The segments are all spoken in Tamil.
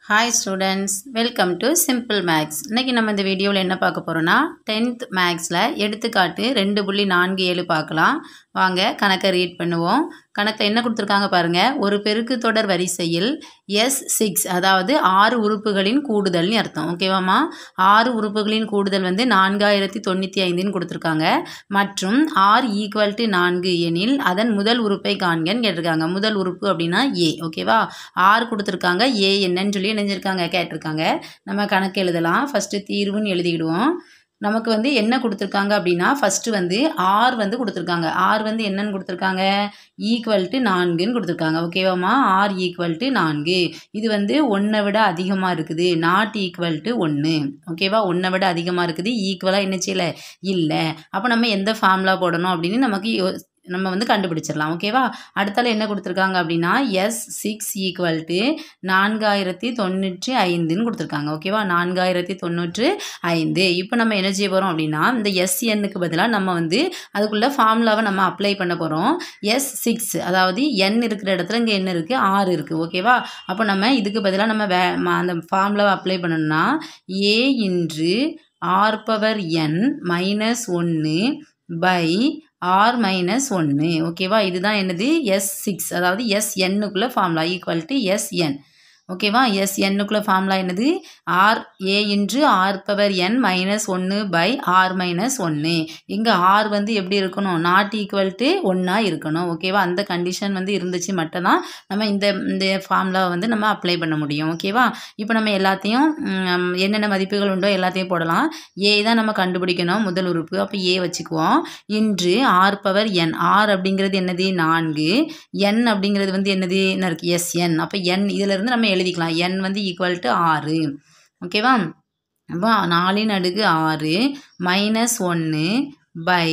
hi students welcome to simple maths இன்றைக்கி நம்ம இந்த வீடியோவில் என்ன பார்க்க போகிறோன்னா டென்த் மேக்ஸில் எடுத்துக்காட்டு ரெண்டு புள்ளி நான்கு ஏழு பார்க்கலாம் வாங்க கணக்கை ரீட் பண்ணுவோம் கணக்கில் என்ன கொடுத்துருக்காங்க பாருங்கள் ஒரு பெருக்கு தொடர் வரிசையில் எஸ் சிக்ஸ் அதாவது ஆறு உறுப்புகளின் கூடுதல்னு அர்த்தம் ஓகேவாம்மா ஆறு உறுப்புகளின் கூடுதல் வந்து நான்காயிரத்தி தொண்ணூற்றி ஐந்துன்னு கொடுத்துருக்காங்க மற்றும் ஆர் ஈக்குவல் டு நான்கு எனில் அதன் முதல் உறுப்பை காண்கன்னு கேட்டிருக்காங்க முதல் உறுப்பு அப்படின்னா ஏ ஓகேவா ஆறு கொடுத்துருக்காங்க ஏ என்னன்னு சொல்லி நினைஞ்சிருக்காங்க கேட்டிருக்காங்க நம்ம கணக்கு எழுதலாம் ஃபஸ்ட்டு தீர்வுன்னு எழுதிக்கிடுவோம் நமக்கு வந்து என்ன கொடுத்துருக்காங்க அப்படின்னா ஃபஸ்ட்டு வந்து ஆர் வந்து கொடுத்துருக்காங்க ஆர் வந்து என்னன்னு கொடுத்துருக்காங்க ஈக்குவல் டு நான்குன்னு கொடுத்துருக்காங்க ஓகேவாம்மா ஆர் ஈக்குவல் டு நான்கு இது வந்து ஒன்றை விட அதிகமாக இருக்குது நாட் ஈக்குவல் டு ஒன்று ஓகேவா ஒன்றை விட அதிகமாக இருக்குது ஈக்குவலாக என்ன செய்யலை இல்லை அப்போ நம்ம எந்த ஃபார்முலா போடணும் அப்படின்னு நமக்கு யோ நம்ம வந்து கண்டுபிடிச்சிடலாம் ஓகேவா அடுத்தால என்ன கொடுத்துருக்காங்க அப்படின்னா எஸ் சிக்ஸ் ஈக்குவல் டு நான்காயிரத்தி தொண்ணூற்றி ஐந்துன்னு கொடுத்துருக்காங்க ஓகேவா நான்காயிரத்தி தொண்ணூற்று ஐந்து இப்போ நம்ம என்ன செய்ய போகிறோம் அப்படின்னா இந்த எஸ் எண்ணுக்கு பதிலாக நம்ம வந்து அதுக்குள்ளே ஃபார்முலாவை நம்ம அப்ளை பண்ண போகிறோம் எஸ் சிக்ஸ் அதாவது என் இருக்கிற இடத்துல இங்கே என்ன இருக்குது ஆறு இருக்குது ஓகேவா அப்போ நம்ம இதுக்கு பதிலாக நம்ம வே ம- அந்த ஃபார்முலாவை அப்ளை பண்ணணும்னா A into R power N minus ஒன்று பை ஆர் மைனஸ் ஒன்று ஓகேவா இதுதான் என்னது எஸ் சிக்ஸ் அதாவது எஸ் எண்ணுக்குள்ளே formula equal to S N ஓகேவா எஸ் எண்ணுக்குள்ளே ஃபார்முலா என்னது R A into R power N minus ஒன்று பை ஆர் மைனஸ் ஒன்று இங்கே ஆர் வந்து எப்படி இருக்கணும் நாட் ஈக்குவல் டு ஒன்றா இருக்கணும் ஓகேவா அந்த கண்டிஷன் வந்து இருந்துச்சு மட்டும்தான் நம்ம இந்த இந்த ஃபார்முலாவை வந்து நம்ம அப்ளை பண்ண முடியும் ஓகேவா இப்போ நம்ம எல்லாத்தையும் ம், என்னென்ன மதிப்புகள் உண்டோ எல்லாத்தையும் போடலாம் ஏ தான் நம்ம கண்டுபிடிக்கணும் முதல் உறுப்பு அப்போ ஏ வச்சுக்குவோம் இன்று ஆர் பவர் என் ஆர் அப்படிங்கிறது என்னது நான்கு என் அப்படிங்கிறது வந்து என்னது என்ன இருக்குது எஸ் என் அப்போ என் இதிலிருந்து நம்ம எழுதிக்கலாம் என் வந்து ஈக்குவல் டு ஆறு ஓகேவா அப்போ நாலின் அடுக்கு ஆறு மைனஸ் ஒன்று பை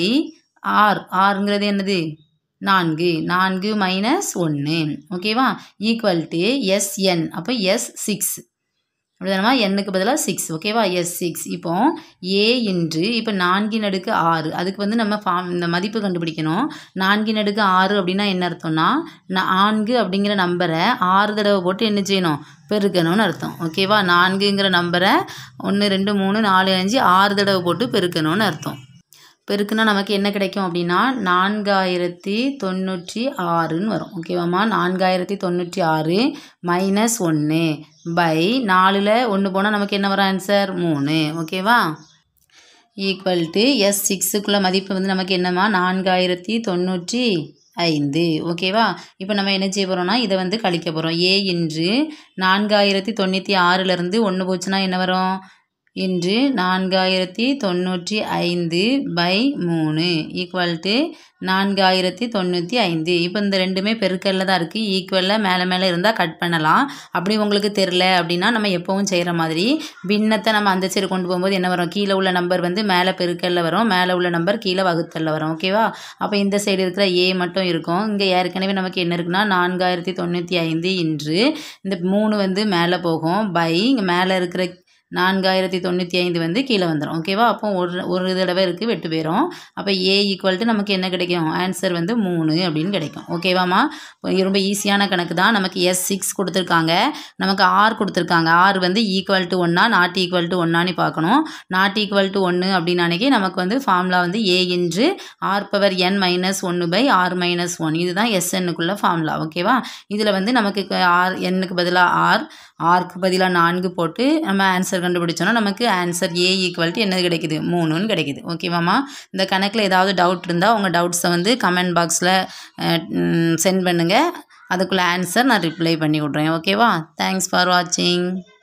ஆர் ஆறுங்கிறது என்னது நான்கு நான்கு மைனஸ் ஒன்று ஓகேவா ஈக்குவல் டு எஸ்என் அப்போ எஸ் சிக்ஸ் அப்படிதானமா எண்ணுக்கு பதிலாக சிக்ஸ் ஓகேவா எஸ் சிக்ஸ் இப்போ ஏ இன்று இப்போ நான்கின் அடுக்கு ஆறு அதுக்கு வந்து நம்ம ஃபார்ம் இந்த மதிப்பு கண்டுபிடிக்கணும் நான்கின் அடுக்கு ஆறு அப்படின்னா என்ன அர்த்தம்னா நான்கு அப்படிங்கிற நம்பரை ஆறு தடவை போட்டு என்ன செய்யணும் பெருக்கணும்னு அர்த்தம் ஓகேவா நான்குங்கிற நம்பரை ஒன்று ரெண்டு மூணு நாலு அஞ்சு ஆறு தடவை போட்டு பெருக்கணும்னு அர்த்தம் பெருக்குனா நமக்கு என்ன கிடைக்கும் அப்படின்னா நான்காயிரத்தி தொண்ணூற்றி ஆறுன்னு வரும் ஓகேவாம்மா நான்காயிரத்தி தொண்ணூற்றி ஆறு மைனஸ் ஒன்று பை நாலில் ஒன்று போனால் நமக்கு என்ன வரும் ஆன்சர் மூணு ஓகேவா ஈக்குவல் டு எஸ் சிக்ஸுக்குள்ள மதிப்பு வந்து நமக்கு என்னம்மா நான்காயிரத்தி தொண்ணூற்றி ஐந்து ஓகேவா இப்போ நம்ம என்ன செய்ய போகிறோம்னா இதை வந்து கழிக்க போகிறோம் ஏ இன்று நான்காயிரத்தி தொண்ணூற்றி ஆறுலேருந்து ஒன்று போச்சுன்னா என்ன வரும் இன்று நான்காயிரத்தி தொண்ணூற்றி ஐந்து பை மூணு ஈக்குவல் டு நான்காயிரத்தி தொண்ணூற்றி ஐந்து இப்போ இந்த ரெண்டுமே பெருக்கல்ல தான் இருக்குது ஈக்குவலில் மேலே மேலே இருந்தால் கட் பண்ணலாம் அப்படி உங்களுக்கு தெரில அப்படின்னா நம்ம எப்போவும் செய்கிற மாதிரி பின்னத்தை நம்ம அந்த சைடு கொண்டு போகும்போது என்ன வரும் கீழே உள்ள நம்பர் வந்து மேலே பெருக்கல்ல வரும் மேலே உள்ள நம்பர் கீழே வகுத்தல்ல வரும் ஓகேவா அப்போ இந்த சைடு இருக்கிற ஏ மட்டும் இருக்கும் இங்கே ஏற்கனவே நமக்கு என்ன இருக்குன்னா நான்காயிரத்தி தொண்ணூற்றி ஐந்து இன்று இந்த மூணு வந்து மேலே போகும் பை இங்கே மேலே இருக்கிற நான்காயிரத்தி தொண்ணூற்றி ஐந்து வந்து கீழே வந்துடும் ஓகேவா அப்போ ஒரு ஒரு தடவை இருக்குது வெட்டு போயிடும் அப்போ ஏ ஈக்குவல் டு நமக்கு என்ன கிடைக்கும் ஆன்சர் வந்து மூணு அப்படின்னு கிடைக்கும் ஓகேவாம்மா இப்போ ரொம்ப ஈஸியான கணக்கு தான் நமக்கு எஸ் சிக்ஸ் கொடுத்துருக்காங்க நமக்கு ஆர் கொடுத்துருக்காங்க ஆர் வந்து ஈக்குவல் டு ஒன்னா நாட் ஈக்குவல் டு ஒன்னான்னு பார்க்கணும் நாட் ஈக்குவல் டு ஒன்று அப்படின்னு அன்றைக்கி நமக்கு வந்து ஃபார்முலா வந்து A into R power N minus ஒன்று பை ஆர் மைனஸ் ஒன் இதுதான் எஸ்என்னுக்குள்ள ஃபார்முலா ஓகேவா இதில் வந்து நமக்கு க- ஆர் எண்ணுக்கு பதிலாக ஆர் ஆர்க்கு பதிலாக நான்கு போட்டு நம்ம ஆன்சர் கண்டுபிடிச்சோன்னா நமக்கு ஆன்சர் ஏ ஈக்குவல் டு என்னது கிடைக்குது மூணுன்னு கிடைக்குது ஓகேவாம்மா இந்த கணக்கில் ஏதாவது டவுட் இருந்தால் உங்கள் டவுட்ஸை வந்து கமெண்ட் பாக்ஸில் சென்ட் பண்ணுங்கள் அதுக்குள்ளே ஆன்சர் நான் ரிப்ளை பண்ணி விட்றேன் ஓகேவா தேங்க்ஸ் ஃபார் வாட்சிங்